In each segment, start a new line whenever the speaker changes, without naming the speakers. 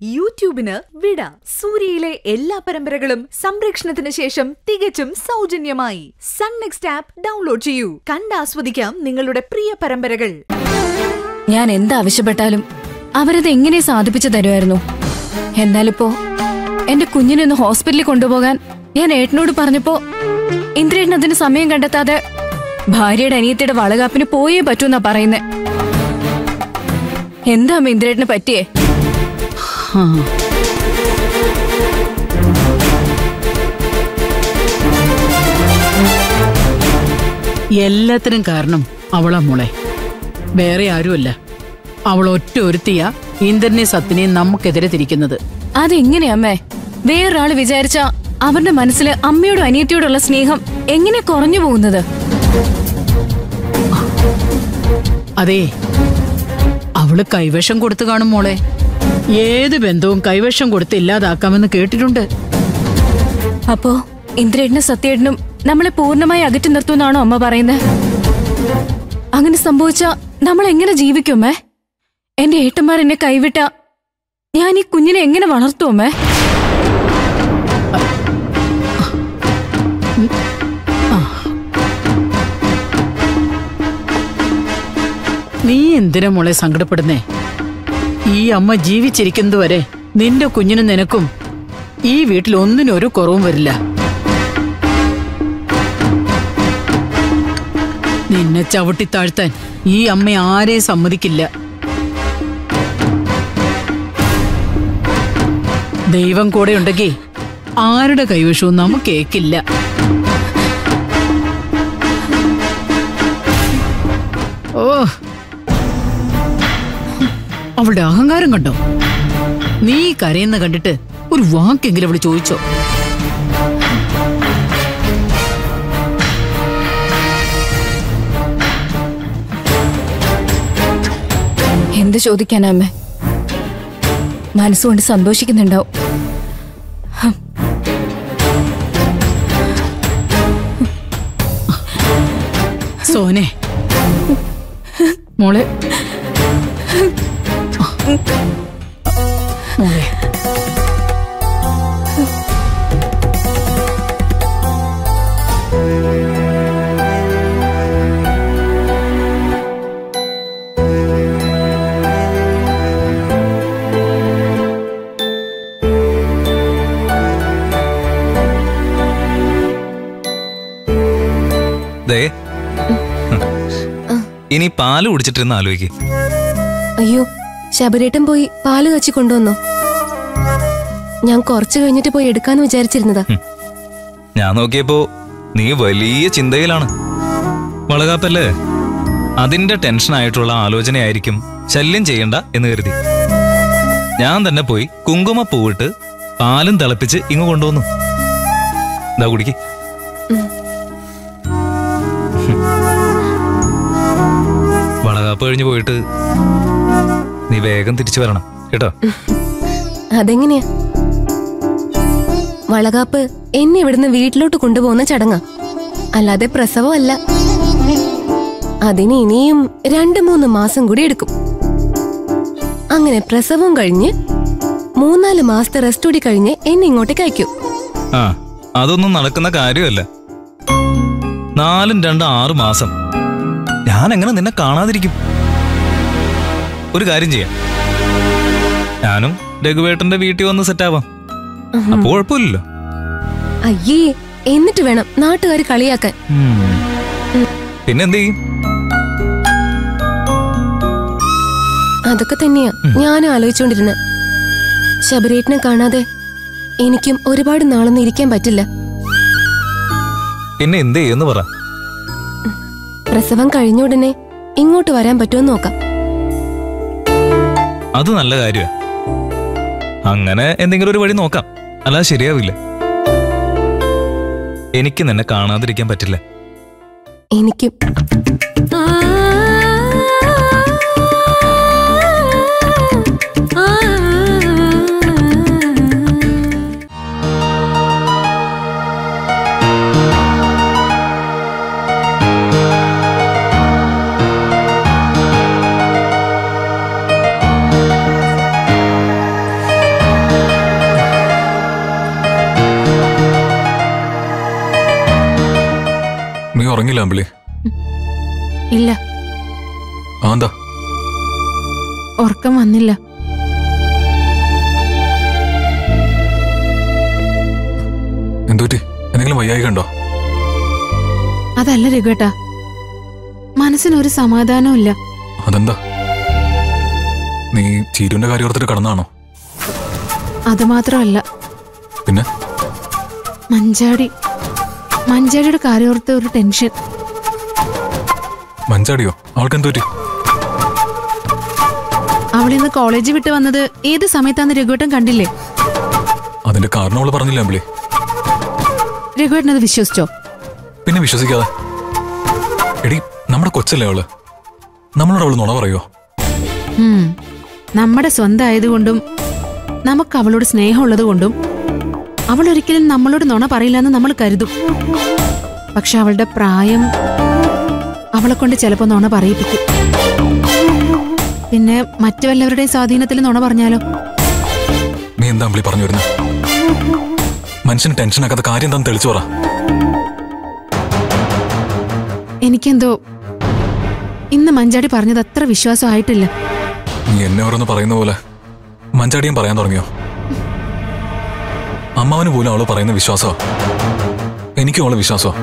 യൂട്യൂബിന് വിട സൂര്യയിലെ എല്ലാ പരമ്പരകളും സംരക്ഷണത്തിന് ശേഷം തികച്ചും സൗജന്യമായി സൺ നെക്സ്റ്റ് ആപ്പ് ഡൗൺലോഡ് ചെയ്യൂ കണ്ടാസ്വദിക്കാം നിങ്ങളുടെ പ്രിയ പരമ്പരകൾ
ഞാൻ എന്താവശ്യപ്പെട്ടാലും അവരത് എങ്ങനെ സാധിപ്പിച്ചു തരുമായിരുന്നു എന്നാലിപ്പോ എന്റെ കുഞ്ഞിനെ ഒന്ന് ഹോസ്പിറ്റലിൽ കൊണ്ടുപോകാൻ ഞാൻ ഏട്ടനോട് പറഞ്ഞപ്പോ ഇന്ദ്രേട്ടൻ അതിന് സമയം കണ്ടെത്താതെ ഭാര്യയുടെ അനിയത്തിയുടെ വളകാപ്പിന് പോയേ പറ്റൂന്നാ പറയുന്നേ എന്താ അമ്മ ഇന്ദ്രേട്ടന് പറ്റിയേ
എല്ലാത്തിനും കാരണം അവളാ മോളെ വേറെ ആരുമല്ല അവൾ ഒറ്റ ഒരുത്തിയാ ഇന്ദ്രനെ സത്തിനെയും നമുക്കെതിരെ തിരിക്കുന്നത്
അതെങ്ങനെയാ അമ്മേ വേറൊരാള് വിചാരിച്ച അവരുടെ മനസ്സിൽ അമ്മയോടും അനിയത്തിയോടുള്ള സ്നേഹം എങ്ങനെ കുറഞ്ഞു പോകുന്നത്
അതേ അവള് കൈവശം കൊടുത്തു കാണും മോളെ ഏത് ബന്ധവും കൈവശം കൊടുത്ത് ഇല്ലാതാക്കാമെന്ന് കേട്ടിട്ടുണ്ട്
അപ്പോ ഇന്ദ്രേട്ടനും സത്യേട്ടനും നമ്മളെ പൂർണ്ണമായി അകറ്റി നിർത്തുമെന്നാണോ അമ്മ പറയുന്നത് അങ്ങനെ സംഭവിച്ച നമ്മൾ എങ്ങനെ ജീവിക്കും അമ്മേ എന്റെ ഏട്ടന്മാർ എന്നെ കൈവിട്ട ഞാൻ ഈ കുഞ്ഞിനെ എങ്ങനെ വളർത്തും അമ്മേ
നീ എന്തിനാ മോളെ സങ്കടപ്പെടുന്നേ ഈ അമ്മ ജീവിച്ചിരിക്കുന്നതുവരെ നിന്റെ കുഞ്ഞിനും നിനക്കും ഈ വീട്ടിൽ ഒന്നിനും ഒരു കുറവും വരില്ല നിന്നെ ചവിട്ടി താഴ്ത്താൻ ഈ അമ്മ ആരെയും സമ്മതിക്കില്ല ദൈവം കൂടെ ഉണ്ടെങ്കിൽ ആരുടെ കൈവശവും നമുക്ക് കേക്കില്ല ഓ അവളുടെ അഹങ്കാരം കണ്ടോ നീ കരയുന്ന കണ്ടിട്ട് ഒരു വാക്കെങ്കിലും അവള് ചോദിച്ചോ
എന്ത് ചോദിക്കാനാ അമ്മേ മനസ്സുകൊണ്ട് സന്തോഷിക്കുന്നുണ്ടാവും
സോനെ മോളെ മോളെ
ദേ ഇനി പാല് കുടിച്ചിട്ടിരുന്ന് ആലോചിക്ക്
അയ്യോ ശബരേട്ടൻ പോയി പാല് കാച്ചി കൊണ്ടുവന്നോ ഞാൻ കുറച്ചു കഴിഞ്ഞിട്ട് പോയി എടുക്കാന്ന് വിചാരിച്ചിരുന്നതാ
ഞാൻ നോക്കിയപ്പോ നീ വലിയ ചിന്തയിലാണ് വളകാപ്പല്ലേ അതിന്റെ ടെൻഷനായിട്ടുള്ള ആലോചനയായിരിക്കും ശല്യം ചെയ്യണ്ട എന്ന് കരുതി ഞാൻ തന്നെ പോയി കുങ്കുമ പൂവിട്ട് പാലും തിളപ്പിച്ച് ഇങ്ങ് കൊണ്ടുവന്നു ഇതാ കുടിക്ക് വളകാപ്പ് കഴിഞ്ഞ് പോയിട്ട് നീ വേഗം തിരിച്ചു വരണം കേട്ടോ
അതെങ്ങനെയാ വളകാപ്പ് എന്നെ ഇവിടുന്ന് വീട്ടിലോട്ട് കൊണ്ടുപോകുന്ന ചടങ്ങാ അല്ലാതെ പ്രസവമല്ല അതിന് ഇനിയും രണ്ടു മൂന്ന് മാസം കൂടി എടുക്കും അങ്ങനെ പ്രസവം കഴിഞ്ഞ് മൂന്നാല് മാസത്തെ റെസ്റ്റ് കൂടി കഴിഞ്ഞ് എന്നെ ഇങ്ങോട്ടേക്ക് അയക്കൂ
ആ അതൊന്നും നടക്കുന്ന കാര്യമല്ല നാലും രണ്ടും ആറ് മാസം ഞാൻ എങ്ങനെ നിന്നെ കാണാതിരിക്കും ഒരു കാര്യം ചെയ്യാം ഞാനും രഘുവേട്ടന്റെ വീട്ടിൽ വന്ന് സെറ്റാവാം അപ്പൊ കുഴപ്പമില്ലല്ലോ
അയ്യേ എന്നിട്ട് വേണം നാട്ടുകാർ കളിയാക്കാൻ
ഉം. പിന്നെ എന്ത് ചെയ്യും
അതൊക്കെ തന്നെയാ ഞാനും ആലോചിച്ചുകൊണ്ടിരുന്നത് ശബരേട്ടനെ കാണാതെ എനിക്കും ഒരുപാട് നാളൊന്നും ഇരിക്കാൻ പറ്റില്ല
പിന്നെ എന്ത് ചെയ്യുമെന്ന് പറ
പ്രസവം കഴിഞ്ഞ ഉടനെ ഇങ്ങോട്ട് വരാൻ പറ്റുമോ നോക്കാം
അത് നല്ല കാര്യമാ അങ്ങനെ എന്തെങ്കിലും ഒരു വഴി നോക്കാം അല്ലാതെ ശരിയാവില്ല എനിക്ക് നിന്നെ കാണാതിരിക്കാൻ പറ്റില്ല
എനിക്കും
ആ ഉറങ്ങില്ല അമ്പിളി
ഇല്ല
ആ എന്താ
ഉറക്കം വന്നില്ല
എന്തുപറ്റി എന്തെങ്കിലും വയ്യായി കണ്ടോ
അതല്ല രഘുവേട്ടാ മനസ്സിനൊരു സമാധാനവും ഇല്ല
അതെന്താ നീ ചീരുവിന്റെ കാര്യം ഓർത്തിട്ട് കടന്നാണോ
അത് മാത്രമല്ല
പിന്നെ
മഞ്ചാടി മഞ്ചാടിയുടെ കാര്യോർത്ത് ഒരു ടെൻഷൻ
മഞ്ചാടിയോ അവൾക്ക് എന്തുപറ്റി
അവളിന്ന് കോളേജ് വിട്ട് വന്നത് ഏത് സമയത്താന്ന് രഘുവേട്ടൻ കണ്ടില്ലേ
അതിന്റെ കാരണം അവള് പറഞ്ഞില്ല അമ്പിളി
രഘുവേട്ടൻ അത് വിശ്വസിച്ചോ
പിന്നെ വിശ്വസിക്കാതെ എടി നമ്മുടെ കൊച്ചല്ലേ അവള് നമ്മളോട് അവള് നുണ പറയോ
ഉം. നമ്മുടെ സ്വന്തം ആയതുകൊണ്ടും നമുക്ക് അവളോട് സ്നേഹമുള്ളത് കൊണ്ടും അവൾ ഒരിക്കലും നമ്മളോട് നുണ പറയില്ലെന്ന് നമ്മൾ കരുതും പക്ഷെ അവളുടെ പ്രായം അവളെ കൊണ്ട് ചിലപ്പോൾ നുണ പറയിപ്പിക്കും പിന്നെ മറ്റു വല്ലവരുടെയും സ്വാധീനത്തിൽ നുണ പറഞ്ഞാലോ
നീ എന്താ അമ്പിളി പറഞ്ഞു വരുന്നത് മനുഷ്യന് ടെൻഷൻ ആക്കാത്ത കാര്യം എന്താന്ന് തെളിച്ചു പറ
എനിക്കെന്തോ ഇന്ന് മഞ്ചാടി പറഞ്ഞത് അത്ര വിശ്വാസമായിട്ടില്ല
നീ എന്നെ ഓരോന്ന് പറയുന്ന പോലെ മഞ്ചാടിയും പറയാൻ തുടങ്ങിയോ അമ്മാവന് പോലും അവള് പറയുന്ന വിശ്വാസമാ എനിക്കും അവളെ വിശ്വാസമാ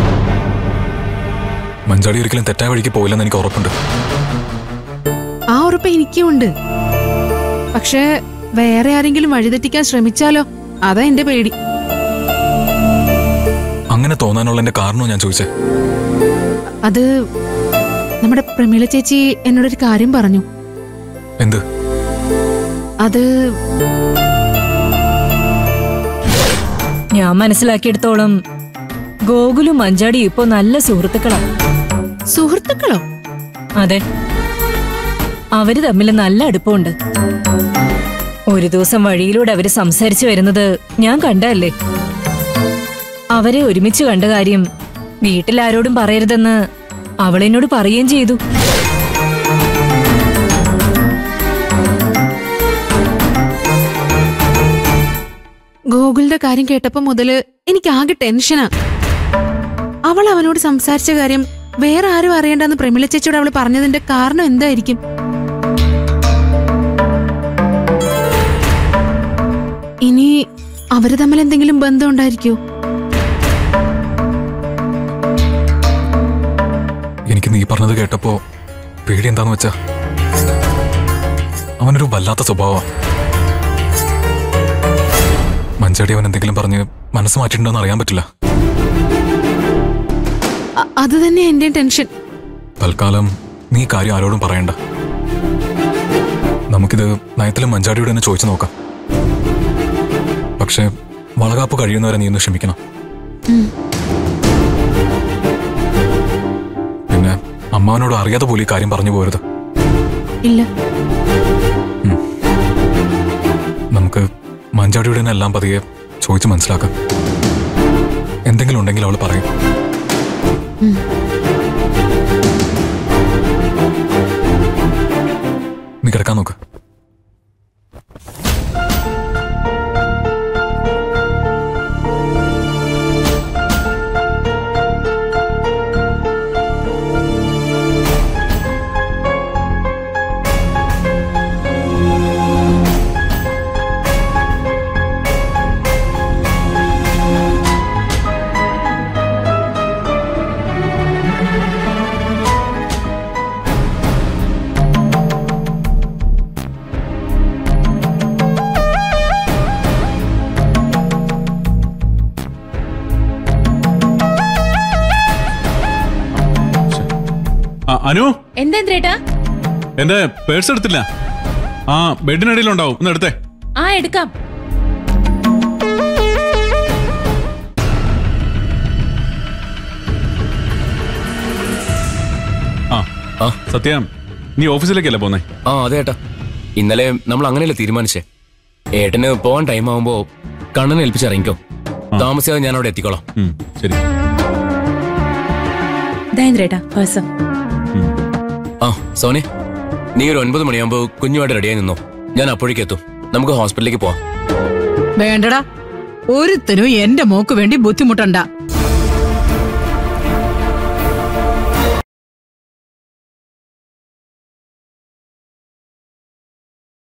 മഞ്ചാടി ഒരിക്കലും തെറ്റായ വഴിക്ക് പോയില്ലെന്ന് എനിക്ക് ഉറപ്പുണ്ട്
ആ ഉറപ്പ് എനിക്കും ഉണ്ട് പക്ഷേ വേറെ ആരെങ്കിലും വഴിതെറ്റിക്കാൻ ശ്രമിച്ചാലോ അതാ എന്റെ പേടി
അങ്ങനെ തോന്നാനുള്ള എന്റെ കാരണവും ഞാൻ ചോദിച്ചേ
അത് നമ്മുടെ പ്രമീള ചേച്ചി എന്നോടൊരു കാര്യം പറഞ്ഞു
എന്ത്
അത്
ഞാൻ മനസ്സിലാക്കിയെടുത്തോളം ഗോകുലും മഞ്ചാടിയും ഇപ്പോ നല്ല സുഹൃത്തുക്കളാ
സുഹൃത്തുക്കളോ
അതെ അവര് തമ്മിൽ നല്ല അടുപ്പമുണ്ട് ഒരു ദിവസം വഴിയിലൂടെ അവര് സംസാരിച്ചു വരുന്നത് ഞാൻ കണ്ടല്ലേ അവരെ ഒരുമിച്ച് കണ്ട കാര്യം വീട്ടിലാരോടും പറയരുതെന്ന് അവളെന്നോട് പറയുകയും ചെയ്തു
ഗോകുലിന്റെ കാര്യം കേട്ടപ്പോ മുതല് എനിക്ക് ആകെ ടെൻഷനാ അവൾ അവനോട് സംസാരിച്ച കാര്യം വേറെ ആരും അറിയണ്ടെന്ന് പ്രമിള ചേച്ചിയോട് അവൾ പറഞ്ഞതിന്റെ കാരണം എന്തായിരിക്കും ഇനി അവര് തമ്മിൽ എന്തെങ്കിലും ബന്ധം ഉണ്ടായിരിക്കോ
എനിക്ക് നീ പറഞ്ഞത് കേട്ടപ്പോ പേടി എന്താന്ന് വെച്ചാ അവനൊരു വല്ലാത്ത സ്വഭാവം മഞ്ചാടി അവൻ എന്തെങ്കിലും പറഞ്ഞ് മനസ്സ് മാറ്റിയിട്ടുണ്ടോന്ന് അറിയാൻ പറ്റില്ല
അ- അത് തന്നെ എന്റെ ടെൻഷൻ
തൽക്കാലം നീ ഈ കാര്യം ആരോടും പറയണ്ട നമുക്കിത് നയത്തിലും മഞ്ചാടിയോട് തന്നെ ചോദിച്ചു നോക്കാം പക്ഷെ വളകാപ്പ് കഴിയുന്നവരെ നീ ഒന്ന് ക്ഷമിക്കണം പിന്നെ അമ്മാവനോട് അറിയാതെ പോലും ഈ കാര്യം പറഞ്ഞു പോരുത്
ഇല്ല
നമുക്ക് മഞ്ചാടിയുടെ തന്നെ എല്ലാം പതിയെ ചോദിച്ച് മനസ്സിലാക്കാം എന്തെങ്കിലും ഉണ്ടെങ്കിൽ അവൾ പറയും നീ കിടക്കാൻ നോക്ക്
ആ, അനു
എന്തെന്ത്രേട്ടാ
എന്റെ പേഴ്സ് എടുത്തില്ല ആ ബെഡിനടിയിലുണ്ടാവും ഒന്ന് എടുത്തേ
ആ എടുക്കാം
ആ
ആ.
സത്യം നീ ഓഫീസിലേക്കല്ലേ പോന്നേ
ആ അതെ ഏട്ടാ ഇന്നലെ നമ്മൾ അങ്ങനെയല്ലേ തീരുമാനിച്ചേ ഏട്ടന് പോവാൻ ടൈം ആവുമ്പോ കണ്ണനെ ഏൽപ്പിച്ചിറങ്ങിക്കോ താമസിയാതെ ഞാൻ അവിടെ എത്തിക്കോളാം
ഉം, ശരി
ഇതാന്ത്രേട്ടാ പേഴ്സ്
ആ സോനെ നീ ഒരു ഒൻപത് മണിയാകുമ്പോ കുഞ്ഞുമായിട്ട് റെഡിയായി നിന്നോ ഞാൻ അപ്പോഴേക്കും എത്തും നമുക്ക് ഹോസ്പിറ്റലിലേക്ക് പോവാം
വേണ്ടടാ ഒരുത്തനും എന്റെ മോക്ക് വേണ്ടി ബുദ്ധിമുട്ടണ്ട